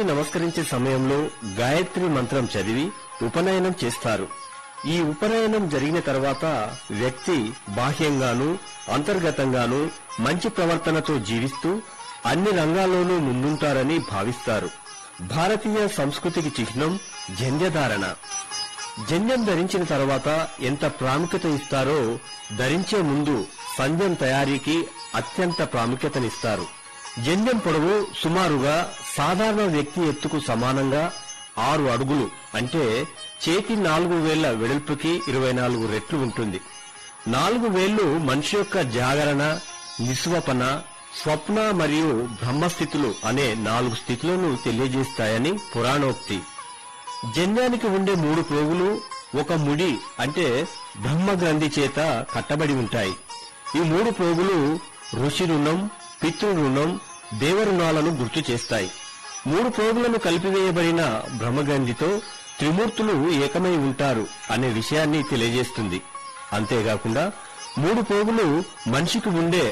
నమస్కరించే సమయంలో గాయత్రి మంత్రం చదివి ఉపనయనం చేస్తారు ఈ ఉపనయనం జరిగిన తర్వాత వ్యక్తి బాహ్యంగానూ అంతర్గతంగానూ మంచి ప్రవర్తనతో జీవిస్తూ అన్ని రంగాల్లోనూ ముందుంటారని భావిస్తారు భారతీయ సంస్కృతికి చిహ్నం జంధ్యధారణ జంధ్యం ధరించిన తర్వాత ఎంత ప్రాముఖ్యత ఇస్తారో ధరించే ముందు సంధ్యం తయారీకి అత్యంత ప్రాముఖ్యతనిస్తారు జంధ్యం పొడవు సుమారుగా సాధారణ వ్యక్తి ఎత్తుకు సమానంగా ఆరు అడుగులు అంటే చేతి నాలుగు వేళ్ల వెడల్పుకి ఇరవై నాలుగు రెట్లు ఉంటుంది నాలుగు వేళ్లు మనిషి యొక్క జాగరణ నిస్వపన స్వప్న మరియు బ్రహ్మస్థితులు అనే నాలుగు స్థితులను తెలియజేస్తాయని పురాణోక్తి జన్యానికి ఉండే మూడు ప్రోగులు ఒక ముడి అంటే బ్రహ్మగ్రంథి చేత కట్టబడి ఉంటాయి ఈ మూడు ప్రోగులు ఋషి రుణం పితృ రుణం దేవరుణాలను గుర్తు చేస్తాయి మూడు ప్రోగులను కలిపివేయబడిన బ్రహ్మగ్రంథితో త్రిమూర్తులు ఏకమై ఉంటారు అనే విషయాన్ని తెలియజేస్తుంది అంతేకాకుండా మూడు పోగులు మనిషికి ఉండే